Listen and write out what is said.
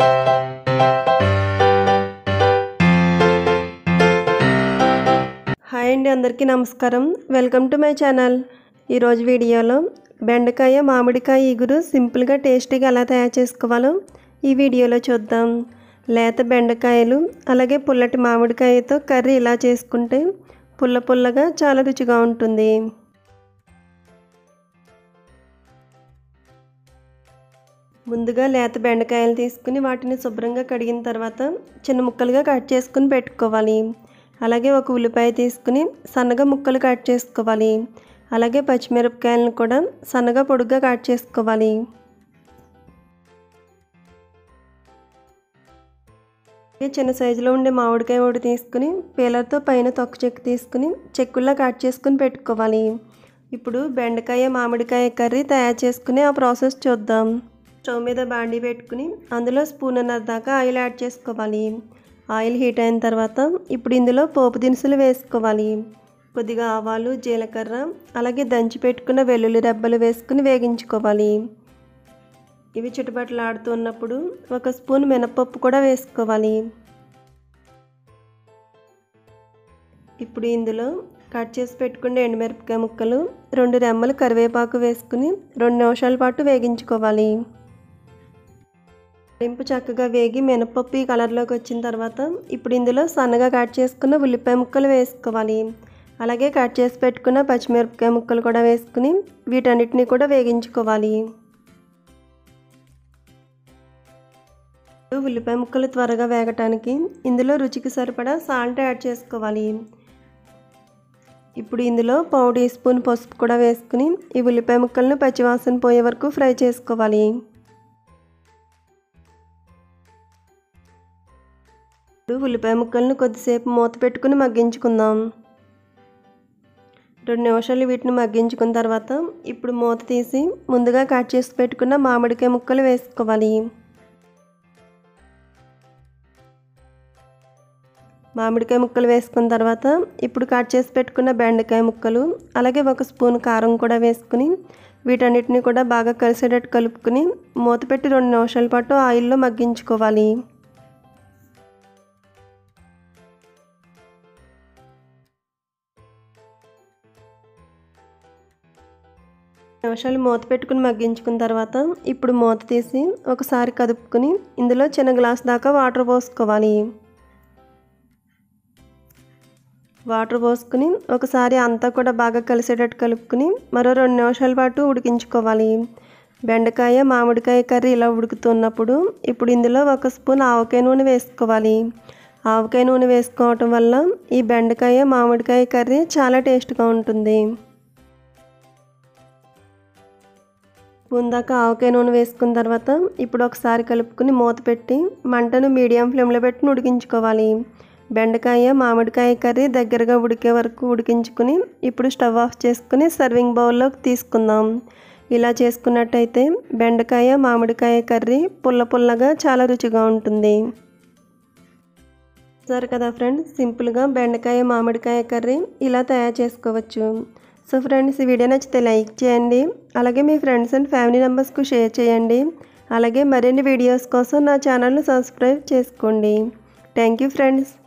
hi అండి అందరికీ నమస్కారం వెల్కమ్ టు మై ఛానల్ ఈరోజు వీడియోలో బెండకాయ మామిడికాయ ఇగురు సింపుల్గా టేస్టీగా ఎలా తయారు చేసుకోవాలో ఈ వీడియోలో చూద్దాం లేత బెండకాయలు అలాగే పుల్లటి మామిడికాయతో కర్రీ ఇలా చేసుకుంటే పుల్ల పుల్లగా చాలా రుచిగా ఉంటుంది ముందుగా లేత బెండకాయలు తీసుకుని వాటిని శుభ్రంగా కడిగిన తర్వాత చిన్న ముక్కలుగా కట్ చేసుకుని పెట్టుకోవాలి అలాగే ఒక ఉల్లిపాయ తీసుకుని సన్నగా ముక్కలు కట్ చేసుకోవాలి అలాగే పచ్చిమిరపకాయలను కూడా సన్నగా పొడుగ్గా కట్ చేసుకోవాలి చిన్న సైజులో ఉండే మామిడికాయ ఒకటి తీసుకుని పీలర్తో పైన తొక్క చెక్కు తీసుకుని చెక్కుల్లా కట్ చేసుకుని పెట్టుకోవాలి ఇప్పుడు బెండకాయ మామిడికాయ కర్రీ తయారు చేసుకుని ఆ ప్రాసెస్ చూద్దాం స్టవ్ మీద బాండీ పెట్టుకుని అందులో స్పూన్ అన్నర దాకా ఆయిల్ యాడ్ చేసుకోవాలి ఆయిల్ హీట్ అయిన తర్వాత ఇప్పుడు ఇందులో పోపు దినుసులు వేసుకోవాలి కొద్దిగా ఆవాలు జీలకర్ర అలాగే దంచి పెట్టుకున్న వెల్లుల్లి రెబ్బలు వేసుకుని వేగించుకోవాలి ఇవి చుట్టుపట్లాడుతున్నప్పుడు ఒక స్పూన్ మినపప్పు కూడా వేసుకోవాలి ఇప్పుడు ఇందులో కట్ చేసి పెట్టుకున్న ఎండుమిరపకాయ ముక్కలు రెండు రెమ్మలు కరివేపాకు వేసుకుని రెండు నిమిషాల పాటు వేగించుకోవాలి తాలింపు చక్కగా వేగి మినపప్పు ఈ కలర్లోకి వచ్చిన తర్వాత ఇప్పుడు ఇందులో సన్నగా కట్ చేసుకున్న ఉల్లిపాయ ముక్కలు వేసుకోవాలి అలాగే కట్ చేసి పెట్టుకున్న పచ్చిమిరపకాయ ముక్కలు కూడా వేసుకుని వీటన్నిటిని కూడా వేగించుకోవాలి ఉల్లిపాయ ముక్కలు త్వరగా వేగటానికి ఇందులో రుచికి సరిపడా సాల్ట్ యాడ్ చేసుకోవాలి ఇప్పుడు ఇందులో పావు టీ స్పూన్ పసుపు కూడా వేసుకుని ఈ ఉల్లిపాయ ముక్కలను పచ్చివాసన పోయే వరకు ఫ్రై చేసుకోవాలి ఇప్పుడు ఉల్లిపాయ ముక్కలను కొద్దిసేపు మూత పెట్టుకుని మగ్గించుకుందాం రెండు నిమిషాలు వీటిని మగ్గించుకున్న తర్వాత ఇప్పుడు మూత తీసి ముందుగా కట్ చేసి పెట్టుకున్న మామిడికాయ ముక్కలు వేసుకోవాలి మామిడికాయ ముక్కలు వేసుకున్న తర్వాత ఇప్పుడు కట్ చేసి పెట్టుకున్న బెండకాయ ముక్కలు అలాగే ఒక స్పూన్ కారం కూడా వేసుకుని వీటన్నిటిని కూడా బాగా కలిసేటట్టు కలుపుకుని మూత పెట్టి రెండు నిమిషాల పాటు ఆయిల్లో మగ్గించుకోవాలి నిమిషాలు మూత పెట్టుకుని మగ్గించుకున్న తర్వాత ఇప్పుడు మూత తీసి ఒకసారి కదుపుకుని ఇందులో చిన్న గ్లాస్ దాకా వాటర్ పోసుకోవాలి వాటర్ పోసుకుని ఒకసారి అంతా కూడా బాగా కలిసేటట్టు కలుపుకుని మరో రెండు నిమిషాల పాటు ఉడికించుకోవాలి బెండకాయ మామిడికాయ కర్రీ ఇలా ఉడుకుతున్నప్పుడు ఇప్పుడు ఇందులో ఒక స్పూన్ ఆవకాయ నూనె వేసుకోవాలి ఆవకాయ నూనె వేసుకోవటం వల్ల ఈ బెండకాయ మామిడికాయ కర్రీ చాలా టేస్ట్గా ఉంటుంది స్పూన్ దాకా ఆవకాయ నూనె వేసుకున్న తర్వాత ఇప్పుడు ఒకసారి కలుపుకుని మూత పెట్టి మంటను మీడియం ఫ్లేమ్లో పెట్టి ఉడికించుకోవాలి బెండకాయ మామిడికాయ కర్రీ దగ్గరగా ఉడికే వరకు ఉడికించుకుని ఇప్పుడు స్టవ్ ఆఫ్ చేసుకుని సర్వింగ్ బౌల్లోకి తీసుకుందాం ఇలా చేసుకున్నట్టయితే బెండకాయ మామిడికాయ కర్రీ పుల్ల పుల్లగా చాలా రుచిగా ఉంటుంది సరే కదా ఫ్రెండ్స్ సింపుల్గా బెండకాయ మామిడికాయ కర్రీ ఇలా తయారు చేసుకోవచ్చు సో ఫ్రెండ్స్ ఈ వీడియో నచ్చితే లైక్ చేయండి అలాగే మీ ఫ్రెండ్స్ అండ్ ఫ్యామిలీ మెంబర్స్కు షేర్ చేయండి అలాగే మరిన్ని వీడియోస్ కోసం నా ఛానల్ను సబ్స్క్రైబ్ చేసుకోండి థ్యాంక్ యూ ఫ్రెండ్స్